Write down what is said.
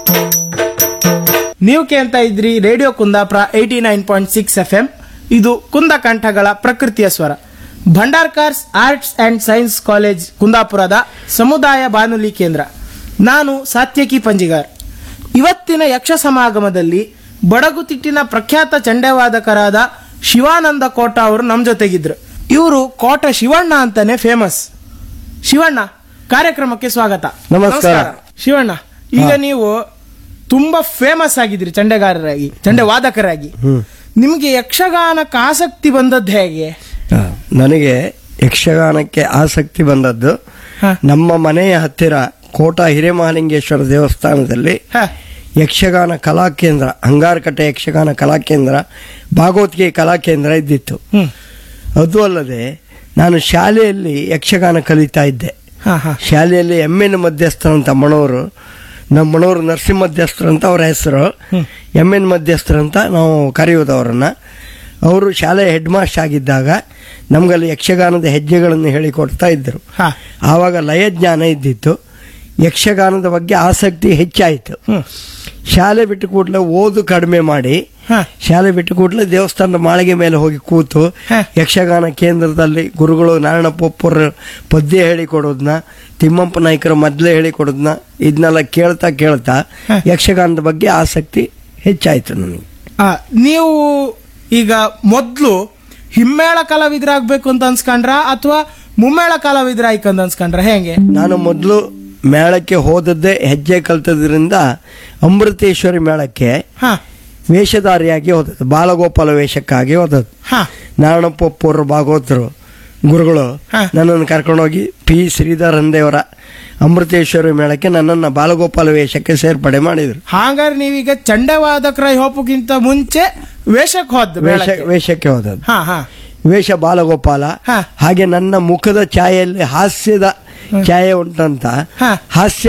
ನೀವು ಕೇಳ್ತಾ ಇದ್ರಿ radio Kundapura eighty nine point six F M ಇದು ಕುಂದ ಕಂಠಗಳ ಪ್ರಕೃತಿಯ ಸ್ವರ Bhandarkars arts and science college ಕುಂದಾಪುರದ ಸಮುದಾಯ ಬಾನುಲಿ ಕೇಂದ್ರ ನಾನು ಸಾತ್ಯಕಿ ಪಂಜಿಗಾರ್ ಇವತ್ತಿನ ಯಕ್ಷ ಸಮಾಗಮದಲ್ಲಿ ಬಡಗುತಿಟ್ಟಿನ ಪ್ರಖ್ಯಾತ ಚಂಡೆವಾದಕರಾದ ಶಿವಾನಂದ ಕೋಟ ಅವರು ನಮ್ಮ ಜೊತೆಗಿದ್ರು ಇವರು ಕೋಟ ಶಿವಣ್ಣ ಅಂತಾನೆ ಫೇಮಸ್ ಶಿವಣ್ಣ ಕಾರ್ಯಕ್ರಮಕ್ಕೆ ಸ್ವಾಗತ ನಮಸ್ಕಾರ. ಶಿವಣ್ಣ ಈಗ ನೀವು ತುಂಬಾ ಫೇಮಸ್ ಆಗಿದ್ರಿ ಚಂಡೆಗಾರರಾಗಿ ಚಂಡೆ ವಾದಕರಾಗಿ ನಿಮ್ಗೆ ಯಕ್ಷಗಾನಕ್ಕೆ ಆಸಕ್ತಿ ಬಂದದ್ದು ಹೇಗೆ ಆ, ನನಗೆ ಯಕ್ಷಗಾನಕ್ಕೆ ಆಸಕ್ತಿ ಬಂದದ್ದು ಹ. ನಮ್ಮ ಮನೆಯ ಹತ್ತಿರ ಕೋಟ ಹಿರೇಮಹಾಲಿಂಗೇಶ್ವರ ದೇವಸ್ಥಾನದಲ್ಲಿ ಹ, ಯಕ್ಷಗಾನ ಕಲಾಕೇಂದ್ರ ಅಂಗಾರಕಟ್ಟೆ ಯಕ್ಷಗಾನ ಕಲಾಕೇಂದ್ರ ಭಾಗವತಿಗೆ ಕಲಾಕೇಂದ್ರ ಇದ್ದಿತ್ತು ಹ್ಮ್ ಅದು ಅಲ್ಲದೆ ನಾನು ಶಾಲೆಯಲ್ಲಿ ಯಕ್ಷಗಾನ ಕಲಿತಾ ಇದ್ದೆ ಹ, ಹ. ಶಾಲೆಯಲ್ಲಿ ಎಮ್ ಎನ್ ಮಧ್ಯಸ್ಥರು ಅಂತ ಮಣವರು ನಮ್ಮ ಮಣವರು ನರಸಿಂಹ ಮಧ್ಯಸ್ಥರು ಅಂತ ಅವರ ಹೆಸರು ಎಮ್ ಎನ್ ಮಧ್ಯಸ್ಥರು ಅಂತ ನಾವು ಕರೆಯೋದು ಅವರನ್ನು ಅವರು ಶಾಲೆಯ ಹೆಡ್ ಮಾಸ್ಟರ್ ಆಗಿದ್ದಾಗ ನಮಗಲ್ಲಿ ಯಕ್ಷಗಾನದ ಹೆಜ್ಜೆಗಳನ್ನು ಹೇಳಿಕೊಡ್ತಾ ಇದ್ದರು ಹ, ಆವಾಗ ಲಯಜ್ಞಾನ ಇದ್ದಿತ್ತು ಯಕ್ಷಗಾನದ ಬಗ್ಗೆ ಆಸಕ್ತಿ ಹೆಚ್ಚಾಯಿತು ಹ್ಮ್. ಶಾಲೆ ಬಿಟ್ಟು ಕೂಡಲೇ ಓದು ಕಡಿಮೆ ಮಾಡಿ ಹ, ಶಾಲೆ ಬಿಟ್ಟು ಕೂಡಲೇ ದೇವಸ್ಥಾನದ ಮಾಳಿಗೆ ಮೇಲೆ ಹೋಗಿ ಕೂತು ಹ. ಯಕ್ಷಗಾನ ಕೇಂದ್ರದಲ್ಲಿ ಗುರುಗಳು ನಾರಾಯಣ ಪೊಪ್ಪರು ಪದ್ಯ ಹೇಳಿಕೊಡೋದನ್ನ ತಿಮ್ಮಪ್ಪ ನಾಯ್ಕರು ಮೊದಲೇ ಹೇಳಿಕೊಡೋದನ್ನ ಇದನ್ನೆಲ್ಲ ಕೇಳ್ತಾ ಕೇಳ್ತಾ ಹ. ಯಕ್ಷಗಾನದ ಬಗ್ಗೆ ಆಸಕ್ತಿ ಹೆಚ್ಚಾಯ್ತು ನನಗೆ ಆ, ನೀವು ಈಗ ಮೊದ್ಲು ಹಿಮ್ಮೇಳ ಕಲಾವಿದರಾಗ್ಬೇಕು ಅಂತ ಅನ್ಸ್ಕೊಂಡ್ರ ಅಥವಾ ಮುಮ್ಮೇಳ ಕಲಾವಿದರಾಯ್ಕಂತ ಅನ್ಸ್ಕೊಂಡ್ರ ಹೇಗೆ ನಾನು ಮೊದಲು ಮೇಳಕ್ಕೆ ಹೋದದ್ದೇ ಹೆಜ್ಜೆ ಕಲ್ತದ್ರಿಂದ ಅಮೃತೇಶ್ವರಿ ಮೇಳಕ್ಕೆ ಹ ವೇಷಧಾರಿಯಾಗಿ ಹೋದದ್ದು ಬಾಲಗೋಪಾಲ ವೇಷಕ್ಕಾಗಿ ಹೋದದ್ದು ಹ ನಾರಾಯಣಪ್ಪರು ಭಾಗವತರು ಗುರುಗಳು ಹ. ನನ್ನನ್ನು ಕರ್ಕೊಂಡೋಗಿ ಪಿ ಶ್ರೀಧರ್ ಅಂದೇವರ ಅಮೃತೇಶ್ವರಿ ಮೇಳಕ್ಕೆ ನನ್ನನ್ನು ಬಾಲಗೋಪಾಲ ವೇಷಕ್ಕೆ ಸೇರ್ಪಡೆ ಮಾಡಿದರು ಹಾಗಾದ್ರೆ ನೀವೀಗ ಚಂಡವಾದಕರ ಹೋಪಕ್ಕಿಂತ ಮುಂಚೆ ವೇಷಕ್ಕೆ ಹೋದ್ ವೇಷ ಮೇಳಕ್ಕೆ. ವೇಷಕ್ಕೆ ಹೋದದ್ದು ಹ ಹ ವೇಷ ಬಾಲಗೋಪಾಲ ಹ. ಹಾಗೆ ನನ್ನ ಮುಖದ ಛಾಯೆಯಲ್ಲಿ ಹಾಸ್ಯದ ಛಾಯೆ ಉಂಟಂತ ಹ. ಹಾಸ್ಯ